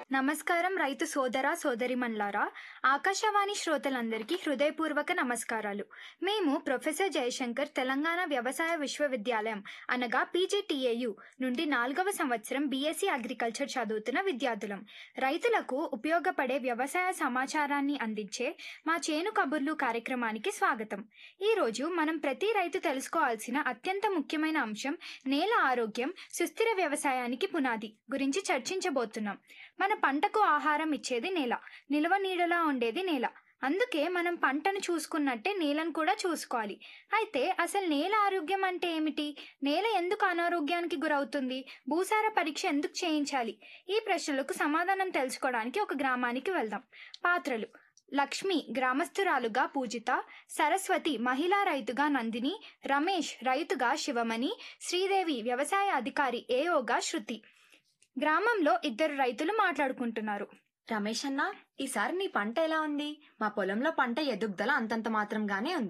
నమస్కారం రైతు సోదర సోదరిమన్లారా ఆకాశవాణి శ్రోతలందరికీ హృదయపూర్వక నమస్కారాలు మేము ప్రొఫెసర్ జయశంకర్ తెలంగాణ వ్యవసాయ విశ్వవిద్యాలయం అనగా పీజీటీఏయు నుండి నాలుగవ సంవత్సరం బీఎస్సీ అగ్రికల్చర్ చదువుతున్న విద్యార్థులం రైతులకు ఉపయోగపడే వ్యవసాయ సమాచారాన్ని అందించే మా చేను కబుర్లు కార్యక్రమానికి స్వాగతం ఈరోజు మనం ప్రతి రైతు తెలుసుకోవాల్సిన అత్యంత ముఖ్యమైన అంశం నేల ఆరోగ్యం సుస్థిర వ్యవసాయానికి పునాది గురించి చర్చించబోతున్నాం మన పంటకు ఆహారం ఇచ్చేది నేల నిల్వ నీడలా ఉండేది నేల అందుకే మనం పంటను చూసుకున్నట్టే నేలను కూడా చూసుకోవాలి అయితే అసలు నేల ఆరోగ్యం అంటే ఏమిటి నేల ఎందుకు అనారోగ్యానికి గురవుతుంది భూసార పరీక్ష ఎందుకు చేయించాలి ఈ ప్రశ్నలకు సమాధానం తెలుసుకోవడానికి ఒక గ్రామానికి వెళ్దాం పాత్రలు లక్ష్మి గ్రామస్తురాలుగా పూజిత సరస్వతి మహిళా రైతుగా నందిని రమేష్ రైతుగా శివమణి శ్రీదేవి వ్యవసాయ అధికారి ఏఓగా శృతి గ్రామంలో ఇద్దరు రైతులు మాట్లాడుకుంటున్నారు రమేష్ అన్న ఈసారి నీ పంట ఎలా ఉంది మా పొలంలో పంట ఎదుగుదల అంతంత మాత్రంగానే ఉంది